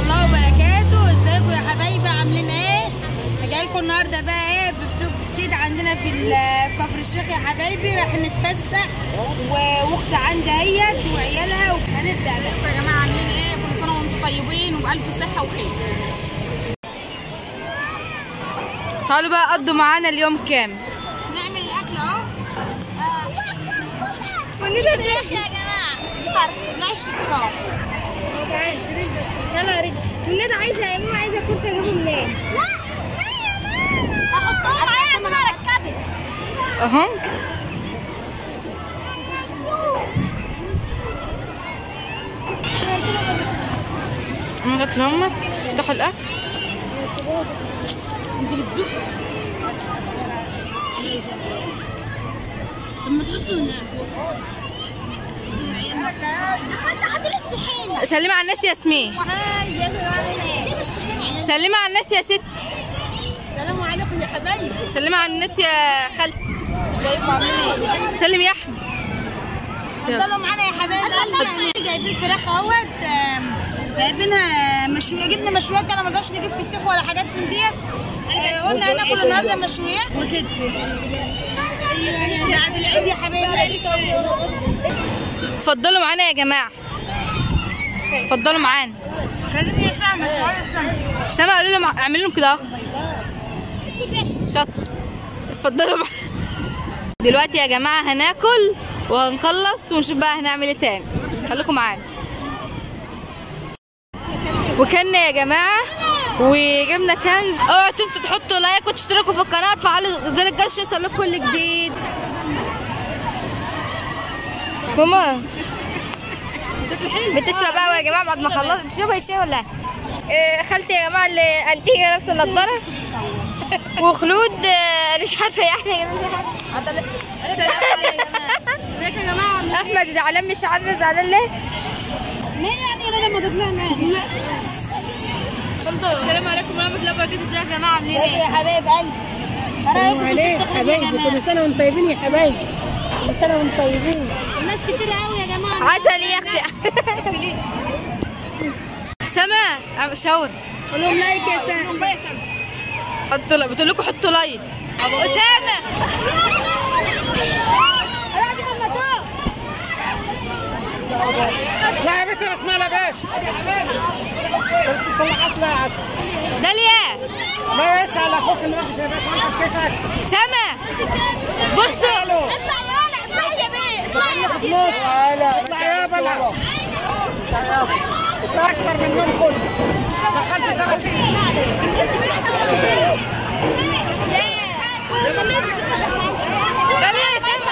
الله وبركاته ازيكم يا حبايبي عاملين ايه جاي لكم النهارده بقى ايه بفلوج جديد عندنا في ال- في كفر الشيخ يا حبايبي راح نتفسح و- واختي عندي اهيت وعيالها وهنبدا بقى يا جماعه عاملين ايه كل سنه وانتم طيبين وبالف صحه وخير تعالوا بقى قضوا معانا اليوم كام نعمل الاكل اهو ونبقى فريش يا جماعة نعيش في التراب يلا يا رجل النادي عايزة يا ماما عايزة كرسي اجيبه منين؟ لا لا يا ماما احطها معايا عشان اركبك اهو لغايه لما يفتحوا الاكل طب ما تحطوا هنا حط لي الطحينة سلمي على الناس يا ياسمين هاي ازيكم يا جماعة سلمي على الناس يا ست السلام عليكم يا حبايبي سلمي على الناس يا خالتي سلم يا احمد اتفضلوا معانا يا حبايبي يعني جايبين فراخ اهوت آم، جايبينها مشويه جبنا مشويات انا ما رضاش نجيب فسيخ ولا حاجات من ديت آه، قلنا هناكل النهارده مشويات وكده بعد العيد يا حبايبي اتفضلوا معانا يا جماعه اتفضلوا معانا كلمني يا سامة شوية سامة سما قالوا لهم اعملوا لهم كده اهو شاطر اتفضلوا معانا دلوقتي يا جماعه هناكل وهنخلص ونشوف بقى هنعمل ايه تاني خليكم معانا وكلنا يا جماعه وجبنا كنز اوعوا تنسوا تحطوا لايك وتشتركوا في القناه وتفعلوا زر الجرس عشان يوصلكوا كل جديد ماما بتشرب قهوه يا جماعه بعد ما خلصت تشربها شاي ولا إيه خالتي يا جماعه اللي انتيجه نفس النضاره وخلود آه، أنا مش عارفه يعني ازيك يا جماعة احمد زعلان مش عارفه زعلان ليه ليه يعني انا لما تطلع معايا السلام عليكم ورحمه الله وبركاته ازيك يا جماعه عاملين ازيك ايه يا حبايب قلبي السلام عليكم حبايبي كل سنة وانتم طيبين يا حبايبي كل سنة وانتم طيبين الناس كتير قوي يا جماعة عسل يا اختي سما عم- شاور قول لهم لايك يا سامة حطوا لا- بتقول لكم حطوا لايك اسامه لا يا بنت اسمها لا باش طلع عسل يا عسل داليا ما يسأل اخوك اللي واقف يا باشا انت كيفك سما بصوا اطلع يا ولد اطلع يا بيه فلوس اطلع يا بلا اطلع يا انت اكثر من يوم كله دخلت دخلت داليا يا سما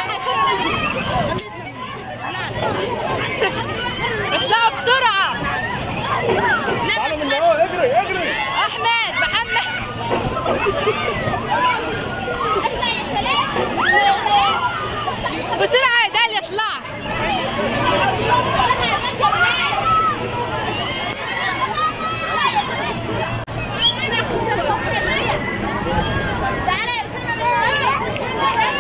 اطلعوا بسرعه تعالوا من وراه اجري اجري احمد محمد بسرعه يا داليا اطلع تعالى يا اسامه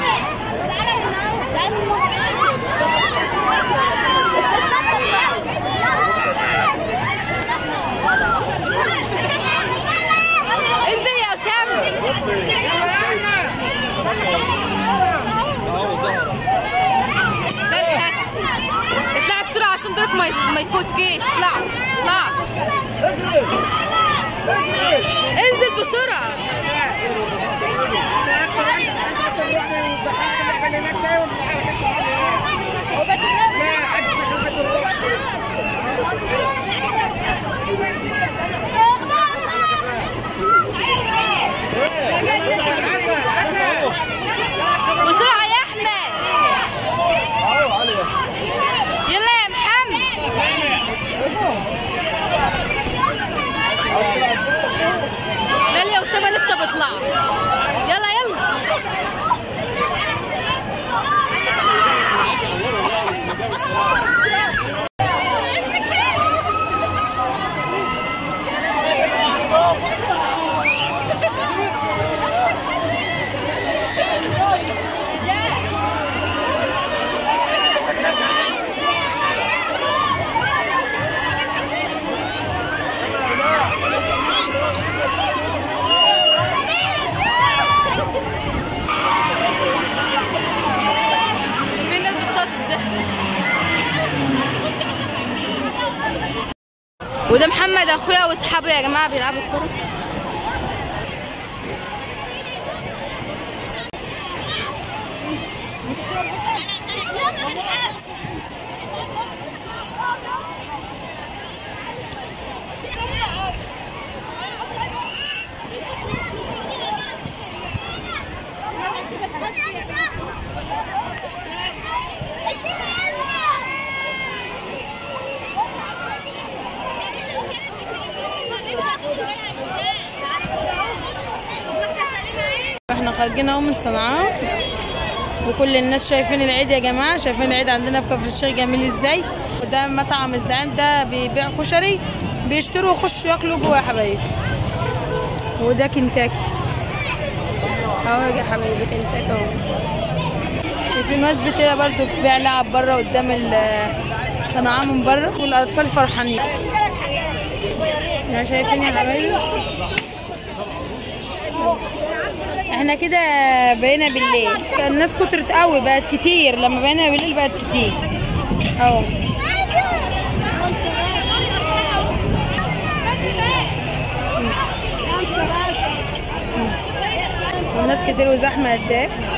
انزل يا اسامه داليا، اطلعي بسرعه عشان دورك ما ما يفوتكيش اطلع اطلع انزل بسرعه لا حدش دخل بيت الروح بسرعه يا احمد يلا يا محمد داليا واسامه لسه بيطلعوا يلا يلا وده محمد اخويا واصحابه يا جماعه بيلعبوا كوره احنا خارجين اهو من صنعاء وكل الناس شايفين العيد يا جماعه شايفين العيد عندنا في كفر الشيخ جميل ازاي وده مطعم الزعيم ده بيبيع كشري بيشتروا ويخشوا ياكلوا جوه يا حبايبي وده كنتاكي اهو يا حبايبي كنتاكي اهو وفي ناس كده برضو بتبيع لعب بره قدام ال- صنعاء من بره والاطفال فرحانين يا شايفين يا حبايبي احنا كده بقينا بالليل الناس كترت قوي بقت كتير لما بقينا بالليل بقت كتير اهو الناس كتير وزحمه قد ايه